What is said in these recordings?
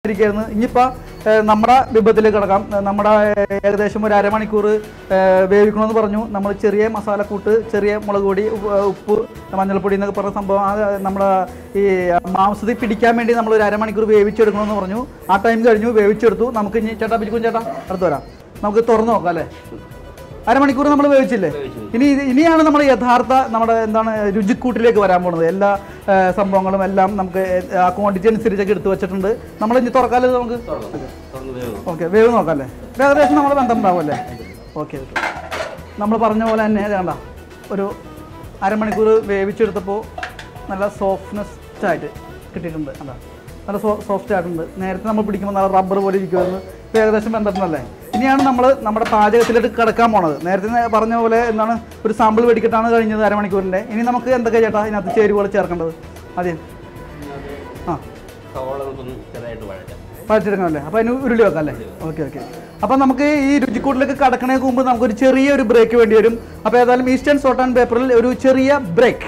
ഇരിക്കുകയായിരുന്നു ഇനിയിപ്പോൾ നമ്മുടെ വിഭവത്തിലേക്ക് കിടക്കാം ഏഹ് നമ്മുടെ ഏഹ് ഏകദേശം ഒരു അരമണിക്കൂർ ഏഹ് വേവിക്കണമെന്ന് പറഞ്ഞു നമ്മൾ ചെറിയ മസാലക്കൂട്ട് ചെറിയ മുളക് പൊടി ഉപ്പ് ഉപ്പ് മഞ്ഞൾപ്പൊടി എന്നൊക്കെ പറഞ്ഞ സംഭവം അത് നമ്മുടെ ഈ മാംസത്തിൽ പിടിക്കാൻ വേണ്ടി നമ്മൾ ഒരു അരമണിക്കൂർ വേവിച്ചെടുക്കണമെന്ന് പറഞ്ഞു ആ ടൈം കഴിഞ്ഞു വേവിച്ചെടുത്തു നമുക്ക് ഇനി ചേട്ടാ പിടിക്കും ചേട്ടാ അടുത്ത് വരാം നമുക്ക് തുറന്ന് നോക്കാം അല്ലേ അരമണിക്കൂർ നമ്മൾ വേവിച്ചില്ലേ ഇനി ഇത് ഇനിയാണ് നമ്മൾ യഥാർത്ഥ നമ്മുടെ എന്താണ് രുചിക്കൂട്ടിലേക്ക് വരാൻ പോകുന്നത് എല്ലാ ആ, സംഭവങ്ങളും എല്ലാം നമുക്ക് ആ ക്വാണ്ടിറ്റി അനുസരിച്ചൊക്കെ എടുത്തു വെച്ചിട്ടുണ്ട് നമ്മൾ ഇനി തുറക്കാല്ലേ ഇത് നമുക്ക് ഓക്കെ വേവ് നോക്കാം അല്ലേ ഇത് ഏകദേശം നമ്മൾ ബന്ധം ഉണ്ടാവുമല്ലേ ഓക്കെ നമ്മൾ പറഞ്ഞ പോലെ തന്നെ വേണ്ട ഒരു അരമണിക്കൂർ വേവിച്ചെടുത്തപ്പോൾ നല്ല സോഫ്റ്റ്നെസ് ആയിട്ട് കിട്ടിയിട്ടുണ്ട് അതാ നല്ല സോ സോഫ്റ്റ് ആയിട്ടുണ്ട് നേരത്തെ നമ്മൾ പിടിക്കുമ്പോൾ നല്ല റബ്ബർ പോലെ ഇരിക്കുമായിരുന്നു ഇത് ഏകദേശം ബന്ധത്തിനല്ലേ ഇനിയാണ് നമ്മൾ നമ്മുടെ പാചകത്തിലേക്ക് കിടക്കാൻ പോണത് നേരത്തെ നേ- പറഞ്ഞ പോലെ എന്താണ് ഒരു സാമ്പിൾ വെടിക്കെട്ടാണ് കഴിഞ്ഞത് അരമണിക്കൂറിൻ്റെ ഇനി നമുക്ക് എന്തൊക്കെ ചേട്ടാ ഇതിനകത്ത് ചേരുവകൾ ചേർക്കേണ്ടത് ആദ്യം ആ സവാള നമുക്കൊന്ന് ചെറുതായിട്ട് വഴറ്റാം പഴച്ചെടുക്കണമല്ലേ അപ്പോൾ അതിന് ഉരുളി വെക്കാം അല്ലേ ഓക്കെ ഓക്കെ അപ്പോൾ നമുക്ക് ഈ രുചിക്കൂട്ടിലേക്ക് കടക്കണേക്ക് മുമ്പ് നമുക്കൊരു ചെറിയൊരു ബ്രേക്ക് വേണ്ടി വരും അപ്പോൾ ഏതായാലും ഈസ്റ്റേൺ സോട്ട് ആൻഡ് പേപ്പറിൽ ഒരു ചെറിയ break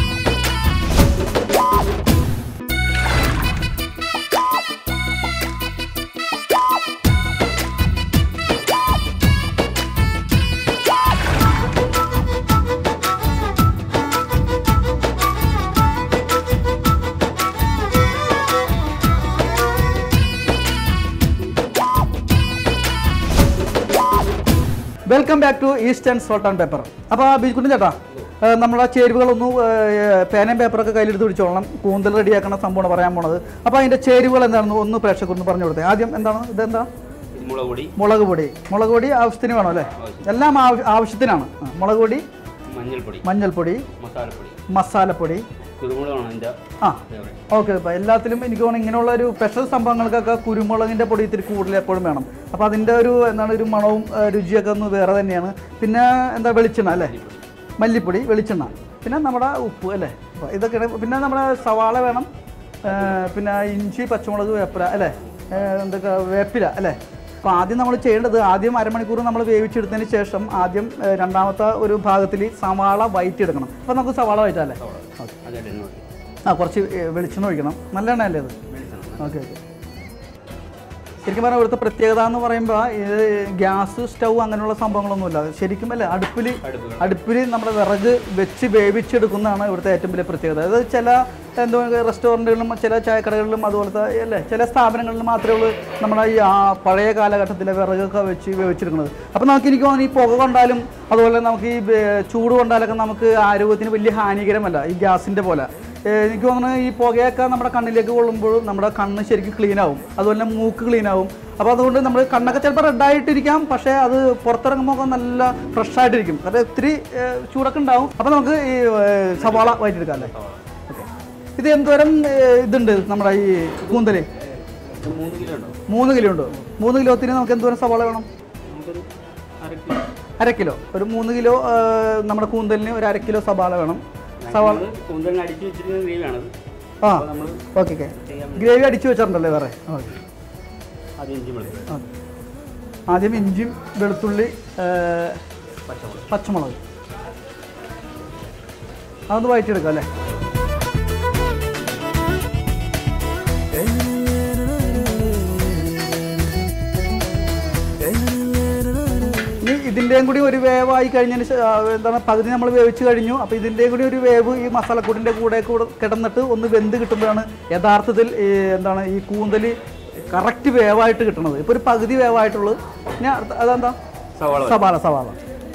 welcome back to Eastern salt and pepper അപ്പോൾ ബിജുക്കുട്ടൻ ചേട്ടാ ഏഹ് നമ്മുടെ ചേരുവകളൊന്നും ഏഹ് പേനയും പേപ്പറൊക്കെ കയ്യിലെടുത്ത് പിടിച്ചോളണം കൂന്തൽ റെഡിയാക്കുന്ന സംഭവമാണ് പറയാൻ പോണത് അപ്പോൾ അതിൻ്റെ ചേരുവകൾ എന്താണെന്ന് ഒന്ന് പ്രേക്ഷകർന്ന് പറഞ്ഞു കൊടുത്തേ ആദ്യം എന്താണ് ഇതെന്താ ഇത് മുളക് പൊടി മുളക് പൊടി മുളക് പൊടി ആവശ്യത്തിന് വേണം അല്ലേ എല്ലാം ആവശ്യ- ആവശ്യത്തിനാണ് ആ, മുളക് പൊടി മഞ്ഞൾപ്പൊടി മഞ്ഞൾപ്പൊടി മസാലപ്പൊടി മസാലപ്പൊടി കുരുമുളകാണ് എൻ്റെ ആ ഫേവറേറ്റ് ഓക്കെ അപ്പോൾ എല്ലാത്തിലും എനിക്ക് തോന്നുന്നു ഇങ്ങനെയുള്ള ഒരു സ്പെഷ്യൽ സംഭവങ്ങൾക്കൊക്കെ കുരുമുളകിൻ്റെ പൊടി ഇത്തിരി കൂടുതൽ എപ്പോഴും വേണം അപ്പോൾ അതിൻ്റെ ഒരു എന്താണ് ഒരു മണവും ആ, രുചിയൊക്കെ ഒന്ന് വേറെ തന്നെയാണ് പിന്നെ എന്താ വെളിച്ചെണ്ണ അല്ലേ മല്ലിപ്പൊടി വെളിച്ചെണ്ണ പിന്നെ നമ്മുടെ ഉപ്പ് അല്ലേ അപ്പോൾ ഇതൊക്കെ പിന്നെ നമ്മുടെ സവാള വേണം ആ, പിന്നെ ഇഞ്ചി പച്ചമുളക് വേപ്പില അല്ലേ ആ, എന്തൊക്കെ വേപ്പില അല്ലേ അപ്പോൾ ആദ്യം നമ്മൾ ചെയ്യേണ്ടത് ആദ്യം അരമണിക്കൂർ നമ്മൾ വേവിച്ചെടുത്തതിന് ശേഷം ആദ്യം ആ, രണ്ടാമത്തെ ഒരു ഭാഗത്തിൽ സവാള വയറ്റി എടുക്കണം അപ്പോൾ നമുക്ക് സവാള വയറ്റാല്ലേ ഓക്കെ അതായിട്ട് എണ്ണ ഒഴിക്കും ആ കുറച്ച് ഏ, വെളിച്ചെണ്ണ ഒഴിക്കണം നല്ല എണ്ണ അല്ലേ അത് വെളിച്ചെണ്ണ ഓക്കെ ഓക്കെ ശരിക്കും പറഞ്ഞാൽ ഇവിടുത്തെ പ്രത്യേകത എന്ന് പറയുമ്പോൾ ഇത് ഗ്യാസ് സ്റ്റൗ അങ്ങനെയുള്ള സംഭവങ്ങളൊന്നുമില്ല ശരിക്കും അല്ലേ അടുപ്പിൽ അടുപ്പ് അടുപ്പിൽ നമ്മുടെ വിറക് വെച്ച് വേവിച്ചെടുക്കുന്നതാണ് ഇവിടുത്തെ ഏറ്റവും വലിയ പ്രത്യേകത അത് ചില എന്തോ റെസ്റ്റോറൻറ്റുകളിലും ചില ചായക്കടകളിലും അതുപോലത്തെ അല്ലേ ചില സ്ഥാപനങ്ങളിലും മാത്രമേ ഉള്ളൂ നമ്മുടെ ഈ ആ പഴയ കാലഘട്ടത്തിലെ വിറകൊക്കെ വെച്ച് വേവിച്ചെടുക്കുന്നത് അപ്പോൾ നമുക്ക് എനിക്ക് തോന്നുന്നു ഈ പുക കൊണ്ടാലും അതുപോലെ നമുക്ക് ഈ വേ- ചൂട് കൊണ്ടാലൊക്കെ നമുക്ക് ആരോഗ്യത്തിന് വലിയ ഹാനികരമല്ല ഈ ഗ്യാസിൻ്റെ പോലെ ഏഹ് എനിക്ക് തോന്നുന്നു ഈ പുകയൊക്കെ നമ്മുടെ കണ്ണിലേക്ക് കൊള്ളുമ്പോഴും നമ്മുടെ കണ്ണ് ശരിക്കും ക്ലീൻ ആവും അതുപോലെ തന്നെ മൂക്ക് ക്ലീൻ ആവും അപ്പോൾ അതുകൊണ്ട് നമ്മൾ കണ്ണൊക്കെ ചിലപ്പോൾ റെഡായിട്ടിരിക്കാം പക്ഷേ അത് പുറത്തിറങ്ങുമ്പോൾ ഒക്കെ നല്ല ഫ്രഷ് ആയിട്ടിരിക്കും അത് ഇത്തിരി ഏഹ് ചൂടൊക്കെ ഉണ്ടാവും അപ്പോൾ നമുക്ക് ഈ ഏഹ് സവാള വയറ്റെടുക്കാം അല്ലേ ഓക്കെ ഇത് എന്തോരം ഏഹ് ഇതുണ്ട് നമ്മുടെ ഈ കൂന്തൽ ഇത് മൂന്ന് കിലോ ഉണ്ടോ മൂന്ന് കിലോ ഉണ്ട് മൂന്ന് കിലോത്തിന് നമുക്ക് എന്തോരം സവാള വേണം നമുക്കൊരു അര കിലോ അര കിലോ ഒരു മൂന്ന് കിലോ ഏഹ് നമ്മുടെ കൂന്തലിന് ഒരു അര കിലോ സവാള വേണം സവാള കൂന്തലിന് അടിച്ചു വെച്ചിരിക്കുന്ന ഗ്രേവിയാണത് ആ അപ്പോൾ നമ്മൾ ഓക്കെ ഓക്കെ ഗ്രേവി അടിച്ചു വെച്ചിട്ടുണ്ടല്ലേ വേറെ ഓക്കെ അത് ഇഞ്ചി വെളുത്തുള്ളി ഓക്കെ. ആദ്യം ഇഞ്ചിയും വെളുത്തുള്ളി ഏ, പച്ചമുളക് പച്ചമുളക് അതൊന്ന് വഴറ്റിയെടുക്കാം അല്ലേ ഇനി ഇതിൻ്റെയും കൂടി ഒരു വേവായി കഴിഞ്ഞതിന് ശേ- ആ, എന്താണ് പകുതി നമ്മൾ വേവിച്ച് കഴിഞ്ഞു അപ്പോൾ ഇതിൻ്റെയും കൂടി ഒരു വേവ് ഈ മസാലക്കൂട്ടിൻ്റെ കൂടെ കൂടെ കിടന്നിട്ട് ഒന്ന് വെന്ത് കിട്ടുമ്പോഴാണ് യഥാർത്ഥത്തിൽ ഈ എന്താണ് ഈ കൂന്തൽ കറക്റ്റ് വേവായിട്ട് കിട്ടുന്നത് ഇപ്പോൾ ഒരു പകുതി വേവായിട്ടുള്ളത് ഇനി അടുത്ത അതെന്താ സവാള സവാള സവാള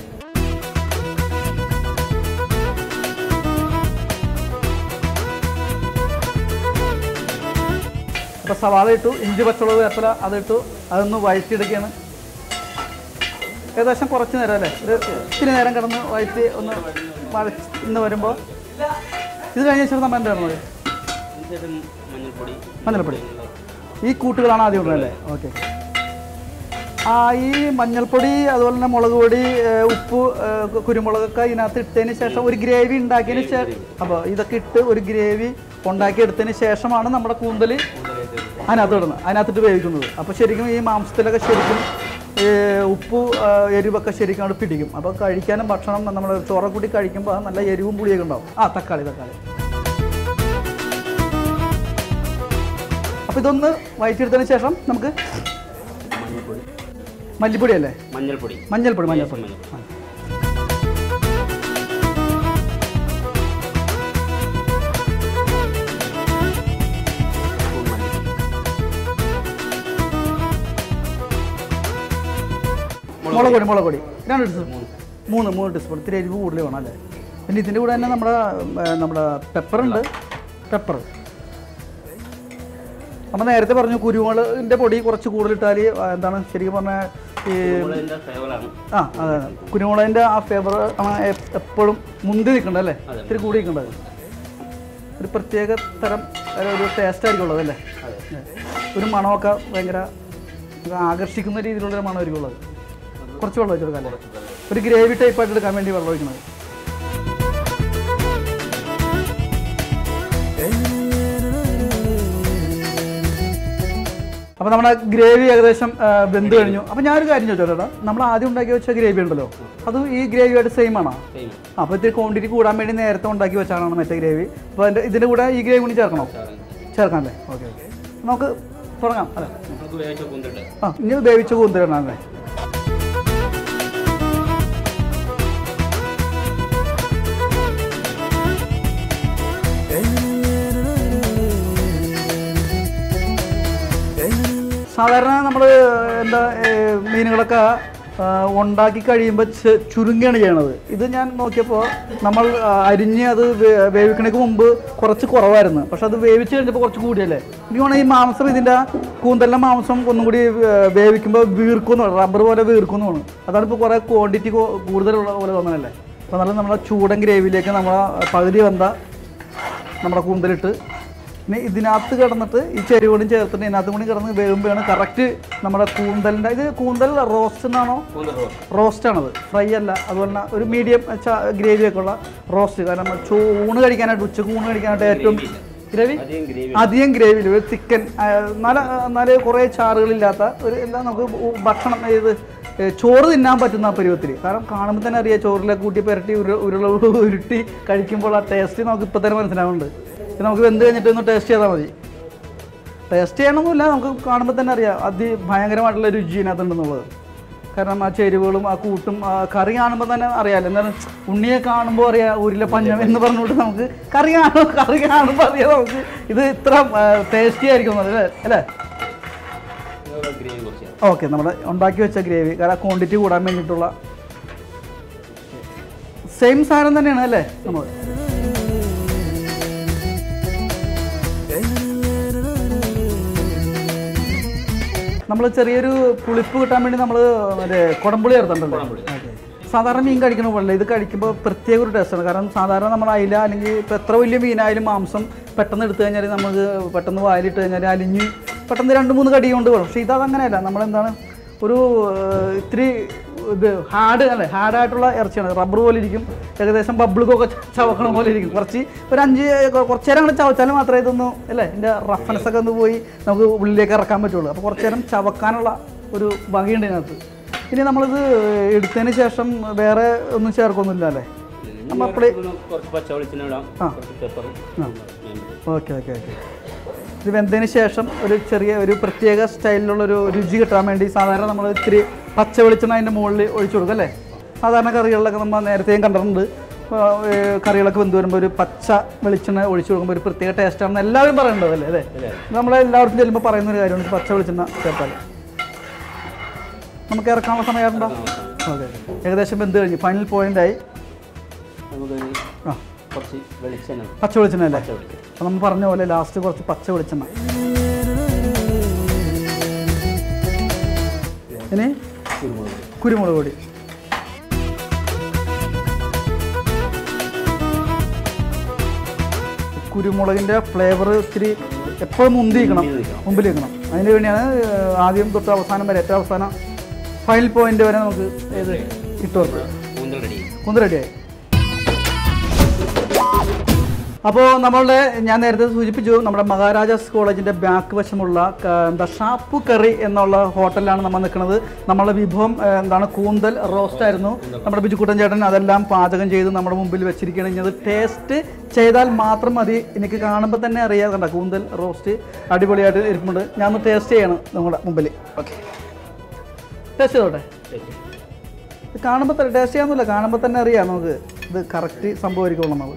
അപ്പോൾ സവാള ഇട്ടു ഇഞ്ചി പച്ചമുളക് വേപ്പില അതിട്ടു അതൊന്ന് വഴറ്റിയെടുക്കുകയാണ് ഏകദേശം കുറച്ച് നേരം അല്ലേ ഒരു ഇത്തിരി നേരം കിടന്ന് വഴറ്റി ഒന്ന് വഴന്ന് വരുമ്പോൾ ഇത് കഴിഞ്ഞ ശേഷം നമ്മൾ എന്താ ഇടുന്നത് ഇതിന് മഞ്ഞൾപ്പൊടി മഞ്ഞൾപ്പൊടി ഈ കൂട്ടുകളാണ് ആദ്യം ഇടുന്നത് അല്ലേ ഓക്കെ ആ ഈ മഞ്ഞൾപ്പൊടി അതുപോലെ തന്നെ മുളക് പൊടി ഏഹ് ഉപ്പ് ഏഹ് കു- കുരുമുളകൊക്കെ ഇതിനകത്ത് ഇട്ടതിന് ശേഷം ഒരു ഗ്രേവി ഉണ്ടാക്കിയതിന് ശേഷം അപ്പോൾ ഇതൊക്കെ ഇട്ട് ഒരു ഗ്രേവി ഉണ്ടാക്കിയെടുത്തതിന് ശേഷമാണ് നമ്മുടെ കൂന്തൽ കൂന്തലായിട്ട് അതിനകത്ത് ഇടുന്നത് അതിനകത്തിട്ട് വേവിക്കുന്നത് അപ്പോൾ ശരിക്കും ഈ മാംസത്തിലൊക്കെ ശരിക്കും ഈ ഉപ്പ് ആ, എരിവൊക്കെ ശരിക്കും അവിടെ പിടിക്കും അപ്പോൾ കഴിക്കാനും ഭക്ഷണം നമ്മൾ ചോറ കൂട്ടി കഴിക്കുമ്പോൾ നല്ല എരിവും പുളിയൊക്കെ ഉണ്ടാവും ആ തക്കാളി തക്കാളി അപ്പോൾ അപ്പോൾ ഇതൊന്ന് വയറ്റിയെടുത്തതിന് ശേഷം നമുക്ക് മഞ്ഞൾപ്പൊടി മല്ലിപ്പൊടി അല്ലേ മഞ്ഞൾപ്പൊടി മഞ്ഞൾപ്പൊടി മഞ്ഞൾപ്പൊടി മഞ്ഞൾപ്പൊടി. സ്പൂൺ മല്ലിപ്പൊടി. മുളക് പൊടി മുളക് പൊടി രണ്ട് ടീസ്പൂൺ മൂന്ന് മൂന്ന് ടീസ്പൂൺ ഇത്തിരി എരിവ് കൂടുതൽ വേണം അല്ലേ പിന്നെ ഇതിൻ്റെ കൂടെ തന്നെ നമ്മുടെ ഏ, നമ്മുടെ പെപ്പറുണ്ട് പെപ്പർ നമ്മൾ നേരത്തെ പറഞ്ഞു കുരുമുളകിൻ്റെ പൊടി കുറച്ച് കൂടുതലിട്ടാൽ എന്താണ് ശരിക്കും പറഞ്ഞാൽ ഈ കുരുമുളകിന്റെ ഫ്ലേവറാണ് ആ അതെ അതെ കുരുമുളകിൻ്റെ ആ ഫ്ലേവർ എപ്പോഴും മുന്തി നിൽക്കണ്ടത് അല്ലേ അതെ. ഇത്തിരി കൂടി നിൽക്കണ്ടത് ഒരു പ്രത്യേക തരം ഒരു ടേസ്റ്റ് ആയിരിക്കും ഉള്ളത് അല്ലേ അതെ ഒരു മണമൊക്കെ ഭയങ്കര ആകർഷിക്കുന്ന രീതിയിലുള്ളൊരു മണമായിരിക്കും ഉള്ളത് കുറച്ച് വെള്ളം ഒഴിച്ച് കൊടുക്കാം അല്ലേ ഒരു ഗ്രേവി ടൈപ്പായിട്ട് എടുക്കാൻ വേണ്ടി വെള്ളം ഒഴിക്കുന്നത് അപ്പോൾ നമ്മുടെ ഗ്രേവി ഏകദേശം ആ, വെന്ത് കഴിഞ്ഞു അപ്പോൾ ഞാനൊരു കാര്യം ചോദിച്ചോ ചേട്ടാ നമ്മൾ ആദ്യം ഉണ്ടാക്കി വെച്ച ഗ്രേവി ഉണ്ടല്ലോ അത് ഈ ഗ്രേവിയായിട്ട് സെയിം ആണോ സെയിം അപ്പോൾ ഇത്തിരി ക്വാണ്ടിറ്റി കൂടാൻ വേണ്ടി നേരത്തെ ഉണ്ടാക്കി വെച്ചാണ് മറ്റേ ഗ്രേവി അപ്പോൾ അതിൻ്റെ ഇതിൻ്റെ കൂടെ ഈ ഗ്രേവി കൂടി ചേർക്കണോ ചേർക്കാം അല്ലേ ഓക്കെ ഓക്കെ നമുക്ക് തുടങ്ങാം അല്ലേ നമുക്ക് വേവിച്ച കുന്തിട്ട് ആ ഇനി വേവിച്ച കൂന്തരണല്ലേ സാധാരണ നമ്മൾ എന്താ ഏ, മീനുകളൊക്കെ ആ, ഉണ്ടാക്കി കഴിയുമ്പോൾ ചുരുങ്ങിയാണ് ചെയ്യണത് ഇത് ഞാൻ നോക്കിയപ്പോൾ നമ്മൾ ആ, അരിഞ്ഞ് അത് വേ- വേവിക്കണേക്ക് മുമ്പ് കുറച്ച് കുറവായിരുന്നു പക്ഷെ അത് വേവിച്ച് കഴിഞ്ഞപ്പോൾ കുറച്ച് കൂടിയല്ലേ എനിക്ക് തോന്നുന്നു ഈ മാംസം ഇതിൻ്റെ കൂന്തലിൻ്റെ മാംസം ഒന്നും കൂടി വേ- വേവിക്കുമ്പോൾ വീർക്കുന്നു റബ്ബർ പോലെ വീർക്കുന്നു തോന്നുന്നു അതാണ് ഇപ്പോൾ കുറേ ക്വാണ്ടിറ്റി കൂടുതലുള്ള പോലെ തോന്നണല്ലേ അപ്പോൾ നല്ല നമ്മുടെ ചൂടൻ ഗ്രേവിയിലേക്ക് നമ്മൾ പകുതി വന്ന നമ്മുടെ കൂന്തലിട്ട് ഇനി ഇതിനകത്ത് കിടന്നിട്ട് ഈ ചെരുവടും ചേർത്തിട്ട് ഇതിനകത്തും കൂടി കിടന്ന് വേകുമ്പോഴാണ് കറക്റ്റ് നമ്മുടെ കൂന്തലിൻ്റെ ഇത് കൂന്തൽ റോസ്റ്റ് എന്നാണോ കൂന്തൽ റോസ്റ്റ് റോസ്റ്റാണത് ഫ്രൈ അല്ല അതുപോലെ തന്നെ ഒരു മീഡിയം ഗ്രേവി ഒക്കെ ഉള്ള റോസ്റ്റ് കാരണം നമ്മൾ ചൂ- ഊണ് കഴിക്കാനായിട്ട് ഉച്ചക്ക് ഊണ് കഴിക്കാനായിട്ട് ഏറ്റവും ഗ്രേവി അധികം ഗ്രേവി അധികം ഗ്രേവിയിൽ ഒരു ചിക്കൻ നല്ല നല്ല കുറേ ചാറുകളില്ലാത്ത ഒരു എല്ലാം നമുക്ക് ഉ- ഭക്ഷണം ഇത് ഏ, ചോറ് തിന്നാൻ പറ്റുന്ന ആ പരുവത്തിൽ കാരണം കാണുമ്പോൾ തന്നെ അറിയാം ചോറിലേക്ക് കൂട്ടി പുരട്ടി ഉരുള ഉരുള ഉരുട്ടി കഴിക്കുമ്പോൾ ആ ടേസ്റ്റ് നമുക്ക് ഇപ്പം തന്നെ മനസ്സിലാവുന്നുണ്ട് ഇത് നമുക്ക് വെന്ത് കഴിഞ്ഞിട്ട് ഒന്ന് ടേസ്റ്റ് ചെയ്താൽ മതി ടേസ്റ്റ് ചെയ്യണമെന്നില്ല നമുക്ക് കാണുമ്പോൾ തന്നെ അറിയാം അതി ഭയങ്കരമായിട്ടുള്ള രുചി ഇതിനകത്തുണ്ടെന്നുള്ളത് കാരണം ആ ചേരുവകളും ആ കൂട്ടും ആ കറി കാണുമ്പോൾ തന്നെ അറിയാമല്ലോ എന്താണ് ഉണ്ണിയെ കാണുമ്പോൾ അറിയാം ഊരിലെ പഞ്ഞം എന്ന് പറഞ്ഞുകൊണ്ട് നമുക്ക് കറി കാണും കറി കാണുമ്പോൾ അറിയാം നമുക്ക് ഇത് ഇത്ര ടേസ്റ്റി ആയിരിക്കും എന്നുള്ളത് അല്ലേ അല്ലേ ഗ്രേവി കുറച്ച് ചേർക്കാം. ഓക്കെ നമ്മുടെ ഉണ്ടാക്കി വെച്ച ഗ്രേവി കാരണം ക്വാണ്ടിറ്റി കൂടാൻ വേണ്ടിയിട്ടുള്ള സെയിം സാധനം തന്നെയാണ് അല്ലേ നമ്മൾ നമ്മൾ ചെറിയൊരു പുളിപ്പ് കിട്ടാൻ വേണ്ടി നമ്മൾ മറ്റേ കുടംപുളി ചേർത്തിട്ടുണ്ടല്ലോ കുടംപുളി. സാധാരണ മീൻ കഴിക്കണ പോലെ ഇത് കഴിക്കുമ്പോൾ പ്രത്യേക ഒരു ടേസ്റ്റാണ് കാരണം സാധാരണ നമ്മൾ അയില അല്ലെങ്കിൽ ഇപ്പോൾ എത്ര വലിയ മീനായാലും മാംസം പെട്ടെന്ന് എടുത്തു കഴിഞ്ഞാൽ നമുക്ക് പെട്ടെന്ന് വായിലിട്ട് കഴിഞ്ഞാൽ അലിഞ്ഞ് പെട്ടെന്ന് രണ്ട് മൂന്ന് കടി കൊണ്ട് വരും പക്ഷേ ഇതങ്ങനെയല്ല നമ്മളെന്താണ് ഒരു ഏഹ്, ഇത്തിരി ഇത് ഹാർഡ് അല്ലേ ഹാർഡായിട്ടുള്ള ഇറച്ചിയാണ് റബ്ബർ പോലെ ഇരിക്കും ഏകദേശം ബബിൾക്കൊക്കെ ചവക്കണ പോലെ ഇരിക്കും കുറച്ച് ഒരു അഞ്ച് കുറച്ച് നേരം അങ്ങനെ ചവച്ചാൽ മാത്രമേ ഇതൊന്ന് അല്ലേ ഇതിൻ്റെ റഫനസ് ഒക്കെ ഒന്ന് പോയി നമുക്ക് ഉള്ളിലേക്ക് ഇറക്കാൻ പറ്റുള്ളൂ അപ്പോൾ കുറച്ച് നേരം ചവക്കാനുള്ള ഒരു വകയുണ്ട് ഇതിനകത്ത് ഇനി നമ്മളിത് എടുത്തതിന് ശേഷം വേറെ ഒന്നും ചേർക്കൊന്നുമില്ല അല്ലേ ഇനി നമ്മ അപ്പളേ- ഒന്ന് കുറച്ച് പച്ച വെളിച്ചെണ്ണ ഇടാം ആ. കുറച്ച് പെപ്പറും ഓക്കെ ഓക്കെ ഓക്കെ ഇത് വെന്തതിന് ശേഷം ഒരു ചെറിയ ഒരു പ്രത്യേക സ്റ്റൈലിലുള്ള ഒരു രുചി കിട്ടാൻ വേണ്ടി സാധാരണ നമ്മൾ ഇത്തിരി പച്ച വെളിച്ചെണ്ണ അതിൻ്റെ മുകളിൽ ഒഴിച്ചു കൊടുക്കും അല്ലേ സാധാരണ കറികളിലൊക്കെ നമ്മൾ നേരത്തെയും കണ്ടിട്ടുണ്ട് ആ, ഏ, കറികളൊക്കെ വെന്ത് വരുമ്പോൾ ഒരു പച്ച വെളിച്ചെണ്ണ ഒഴിച്ചു കൊടുക്കുമ്പോൾ ഒരു പ്രത്യേക ടേസ്റ്റാണെന്ന് എല്ലാവരും പറയുന്നത് അല്ലേ അല്ലേ അല്ലേ? നമ്മളെല്ലാവർക്കും ചെല്ലുമ്പോൾ പറയുന്ന ഒരു കാര്യമാണ് പച്ച വെളിച്ചെണ്ണ ചേർത്താൽ നമുക്ക് ഇറക്കാനുള്ള സമയമുണ്ടോ ഓക്കെ ഏകദേശം വെന്ത് കഴിഞ്ഞു ഫൈനൽ പോയിൻ്റായി നമുക്ക് ആ കുറച്ച് വെളിച്ചെണ്ണ പച്ച വെളിച്ചെണ്ണ അല്ലേ പച്ച വെളിച്ചെണ്ണ അപ്പോൾ നമ്മൾ പറഞ്ഞ പോലെ ലാസ്റ്റ് കുറച്ച് പച്ച വെളിച്ചെണ്ണ ഇനി കുരുമുളക് കുരുമുളക് പൊടി കുരുമുളകിൻ്റെ ഫ്ലേവർ ഇത്തിരി എപ്പോഴും മുന്തിരിക്കണം മുന്തി നിൽക്കണം. മുമ്പിൽ നിൽക്കണം അതിന് വേണ്ടിയാണ് ഏഹ്, ആദ്യം തൊട്ട് അവസാനം വരെ ഏറ്റവും അവസാനം ഫൈനൽ പോയിന്റ് വരെ നമുക്ക് ഏത് ഇട്ട് വെക്കുക കൂന്തൽ റെഡി കുന്ത് റെഡിയായി അപ്പോൾ നമ്മളുടെ ഞാൻ നേരത്തെ സൂചിപ്പിച്ചു നമ്മുടെ മഹാരാജാസ് കോളേജിൻ്റെ ബാക്ക് വശമുള്ള ക- എന്താ ഷാപ്പു കറി എന്നുള്ള ഹോട്ടലിലാണ് നമ്മൾ നിൽക്കുന്നത് നമ്മളുടെ വിഭവം ഏഹ്, എന്താണ് കൂന്തൽ റോസ്റ്റ് ആയിരുന്നു നമ്മുടെ ബിജുക്കുട്ടൻ ചേട്ടൻ അതെല്ലാം പാചകം ചെയ്ത് നമ്മുടെ മുമ്പിൽ വെച്ചിരിക്കുകയാണ് ഇനി അത് ടേസ്റ്റ് ചെയ്താൽ മാത്രം മതി എനിക്ക് കാണുമ്പോൾ തന്നെ അറിയാം കണ്ട കൂന്തൽ റോസ്റ്റ് അടിപൊളിയായിട്ട് ഇരിപ്പുണ്ട് ഞാൻ ഒന്ന് ടേസ്റ്റ് ചെയ്യണം നമ്മുടെ മുമ്പിൽ ഓക്കെ ടേസ്റ്റ് ചെയ്തോട്ടെ ഇത് കാണുമ്പോൾ തന്നെ ടേസ്റ്റ് ചെയ്യാനൊന്നുമില്ല കാണുമ്പോൾ തന്നെ അറിയാം നമുക്ക് ഇത് കറക്റ്റ് സംഭവമായിരിക്കുള്ളൂ നമ്മൾ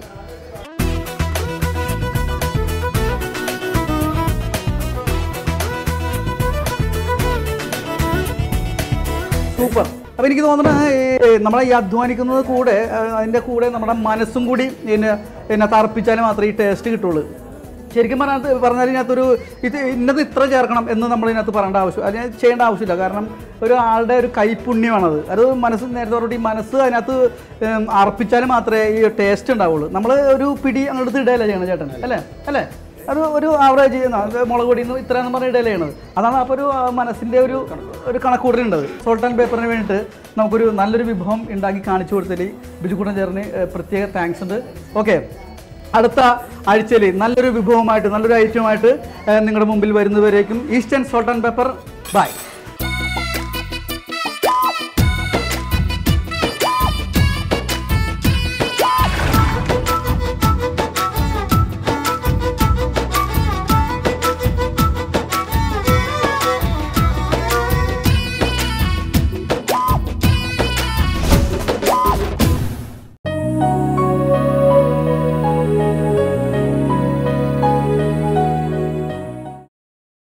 സൂപ്പർ അപ്പോൾ എനിക്ക് തോന്നുന്നത് ഈ നമ്മളെ ഈ അധ്വാനിക്കുന്നത് കൂടെ ആ, അതിൻ്റെ കൂടെ നമ്മുടെ മനസ്സും കൂടി പിന്നെ പിന്നെ തറപ്പിച്ചാൽ മാത്രമേ ഈ ടേസ്റ്റ് കിട്ടുള്ളൂ ശരിക്കും പറഞ്ഞാൽ പറഞ്ഞാൽ ഇതിനകത്തൊരു ഇത് ഇന്നത് ഇത്ര ചേർക്കണം എന്ന് നമ്മൾ ഇതിനകത്ത് പറയേണ്ട ആവശ്യം അതിന് ചെയ്യേണ്ട ആവശ്യമില്ല കാരണം ഒരു ആളുടെ ഒരു കൈപുണ്യമാണത് അത് മനസ്സ് നേരത്തെ പറഞ്ഞിട്ട് ഈ മനസ്സ് അതിനകത്ത് ഉം, അർപ്പിച്ചാൽ മാത്രമേ ഈ ടേസ്റ്റ് ഉണ്ടാവുള്ളൂ നമ്മൾ ഒരു പിടി അങ്ങോട്ട് ഇടയല്ലേ ചെയ്യണം ചേട്ടൻ അല്ലേ അല്ലേ അത് ഒരു ആവറേജ് മുളക് പൊടി ഇത്ര എന്ന് പറഞ്ഞ ഇടയിൽ ചെയ്യണത് അതാണ് അപ്പോൾ ഒരു ആ, മനസ്സിൻ്റെ ഒരു ഒരു കണക്കൂടലുണ്ടത് സോൾട്ട് ആൻഡ് പേപ്പറിന് വേണ്ടിയിട്ട് നമുക്കൊരു നല്ലൊരു വിഭവം ഉണ്ടാക്കി കാണിച്ചു കൊടുത്തതിൽ ബിജുക്കുട്ടൻ ചേർന്ന് ഏഹ്, പ്രത്യേക താങ്ക്സ് ഉണ്ട് ഓക്കെ അടുത്ത ആഴ്ചയിൽ നല്ലൊരു വിഭവമായിട്ട് നല്ലൊരു ഐറ്റമായിട്ട് ഏഹ്, നിങ്ങളുടെ മുമ്പിൽ വരുന്നവരേക്കും Eastern salt and pepper by